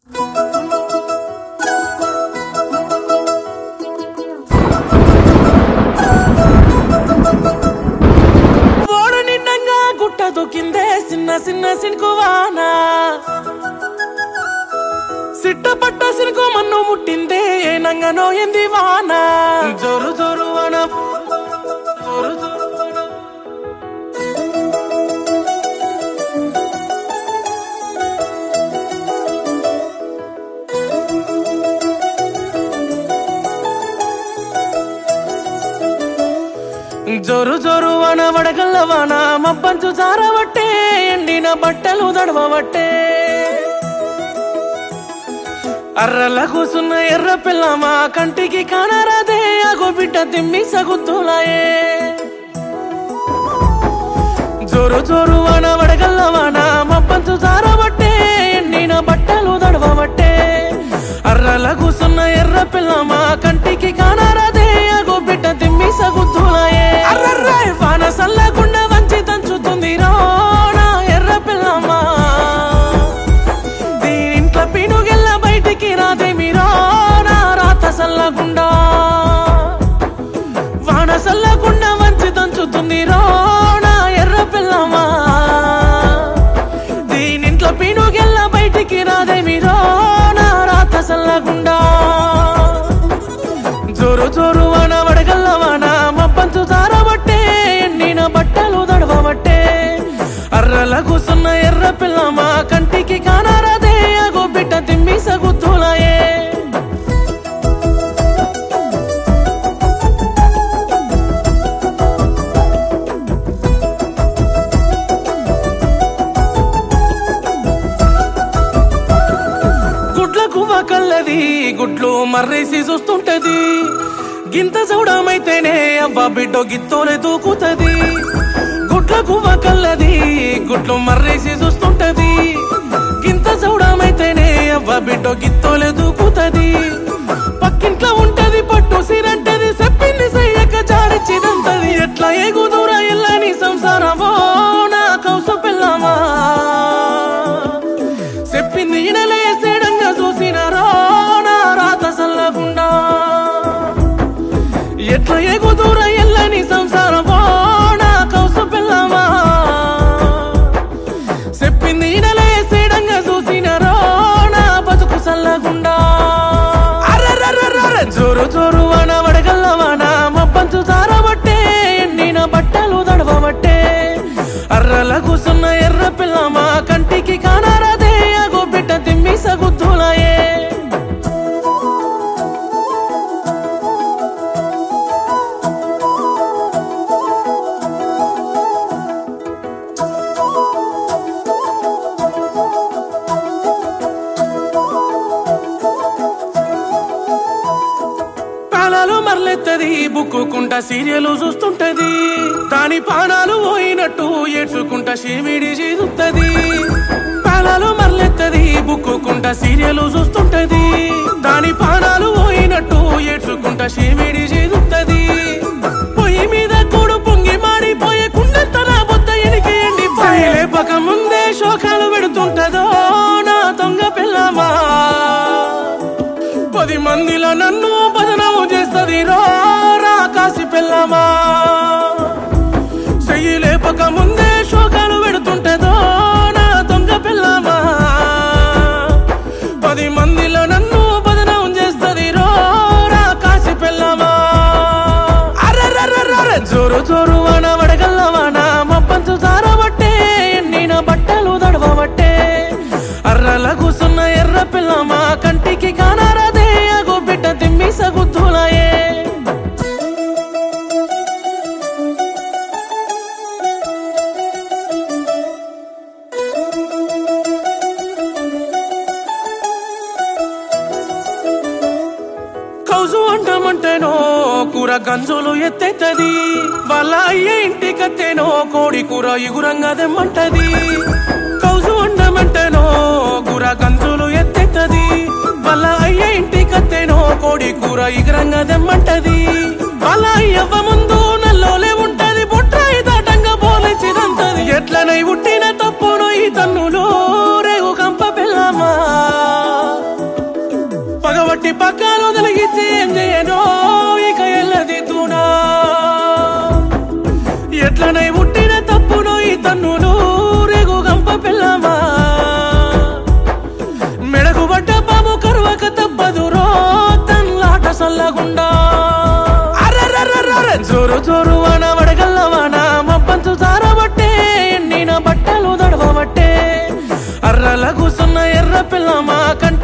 ఓడు నిండంగా గుట్ట దొక్కిందే చిన్న చిన్న సినుకు వాన సిట్ట పట్ట సినుకు మన్ను ముట్టిందే ఏనంగనో ఎంది వాన జోరు జోరు వాన జోరు జోరు వాన జోరు జోరు వాన వడగల్ల వాన మబ్బంచు జారవట్టే ఎండిన బట్టలు దడవబట్టే అర్రల కూసున్న ఎర్ర పిల్లమా కంటికి కానరాదే అగో బిడ్డ తిమ్మి సగుత్తులాయే జోరు జోరు వాన వడగల్ల వాన మబ్బంచు జారబట్టే ఎండిన బట్టలు దడవబట్టే అర్రల కూసున్న ఎర్ర పిల్లమా కంటికి కానరాదే అగో బిడ్డ తిమ్మి సగుత్తులాయే అర్రర్రే వాన సల్లగుండ వంచి తంచుతుంది రోనా ఎర్ర పిల్లమా దీనింట్లో పినుగెల్ల బయటికి రాదే మీరా నా రాత సల్లగుండా వాన సల్లగుండా వంచి దంచుతుంది రోనా ఎర్ర పిల్లమా దీనింట్లో పినుగెల్ల బయటికి రాదే మీరా నా రాత సల్లగుండా జోరు జోరు వాన వడగల్ల వాన మబ్బంచు జారబట్టే ఎండిన బట్టలు దడవబట్టే అర్రల కూసున్న ఎర్ర పిల్లమా కంటికి కానారదే అగో బిడ్డ తిమ్మి సగుత్తులాయే గుడ్ల కువ్వ కల్లది గుడ్లు మర్రేసి చూస్తుంటది గింత చూడమైతేనే అవ్వ బిడ్డ గిత్తోనే దూకుతది గుడ్ల కువ్వ కల్లది గుడ్లు మర్రేసి చూస్తుంటది గింత చూడమైతేనే అవ్వ బిడ్డ గిత్తోలే దూకుతది పక్కింట్లో ఉంటది పట్టు సిరంటది చెప్పింది సయ్యక చాడిచ్చిదంతది ఎట్లా ఎగుదూర ఎల్లని సంసారమో నా కౌసు పిల్లమా చెప్పింది ఇనలేసేడంగా చూసినారో నా రాత సల్లగుండా ఎట్లా ఎగుదూర ఎల్లని సంసారమో నా కౌసు పిల్లమా చెప్పింది ఇనలేసేడంగా చూసినారో నా బతుకు సల్లగుండా అర్రర్రర్రర్ర జోరు జోరు వాన వడగల్ల వాన మబ్బంచు జారబట్టే ఎండిన బట్టలు దడవబట్టే అర్రల కూసున్న ఎర్ర పిల్లమా కంటికి కానారదే అగో బిడ్డ తిమ్మి సగుత్తులాయే పాలాలు మరలెత్తది బుక్కుకుంటా సీరియల్ చూస్తుంటది దాని పానాలు పోయినట్టు ఏడ్చుకుంటా శివిడి చేదుతుంది పాలాలు మరలెత్తది బుక్కుకుంటా సీరియల్ చూస్తుంటది దాని పానాలు పోయినట్టు ఏడ్చుకుంటా శివిడి చేదుతుంది పొయ్యి మీద కూడు పొంగి మాడిపోయే కుండంత నా బొత్త ఎనికేయండి లేపక ముందే శోకాలు పెడుతుంటదో నా దొంగ పిల్లమా పది మందిలో నన్ను బదనాము చేస్తుంది రా కాసి పిల్లమా చెయ్యి లేపక ముందే శోకాలు పెడుతుంటదో నా దొంగ పిల్లమా పది మందిలో నన్ను బదనాం చేస్తుంది రా కాసి పిల్లమా అర్రర్రర్రర్ర జోరు జోరు వాన వడగల్ల వాన మబ్బంచు జారబట్టే ఎండిన బట్టలు దడవబట్టే అర్రల కూసున్న ఎర్ర పిల్లమా కంటికి కానారదే అగో బిడ్డ తిమ్మి సగుత్తులాయే కౌసు అంటమంటేనో కూర గంజులు ఎత్తెత్తది వాళ్ళ అయ్యే ఇంటికత్తేనో కోడి కూర ఇగురంగా దెమ్మంటది కౌసు అంటమంటేనో కూర గంజులు ఎత్తెత్తది వాళ్ళ అయ్యే ఇంటికత్తేనో కోడి కూర ఇగురంగా దెమ్మంటది వాళ్ళ అయ్యవ్వ ముందు నల్లోలే ఉంటది బొట్రాయి దాటంగా పోలిచిదంతది ఎట్లనై పుట్టిన తప్పును ఈ తన్నులు రేగు కంప పిల్లమా పక్కాలు తొలగితే ఏం చేయనో ఇక ఎల్లది తూనా ఎట్లనై పుట్టిన తప్పును ఈ తన్నులు రేగు గంప పిల్లమా మెడకు పడ్డ పాము కరువక తప్పదురో తన్లాట సల్లగుండా అర్రర్రర్రర్ర జోరు జోరు వాన వడగల్ల వాన మబ్బంతు జారబట్టే ఎండిన బట్టలు దడవబట్టే అర్రల కూసున్న ఎర్ర పిల్లమా కంటి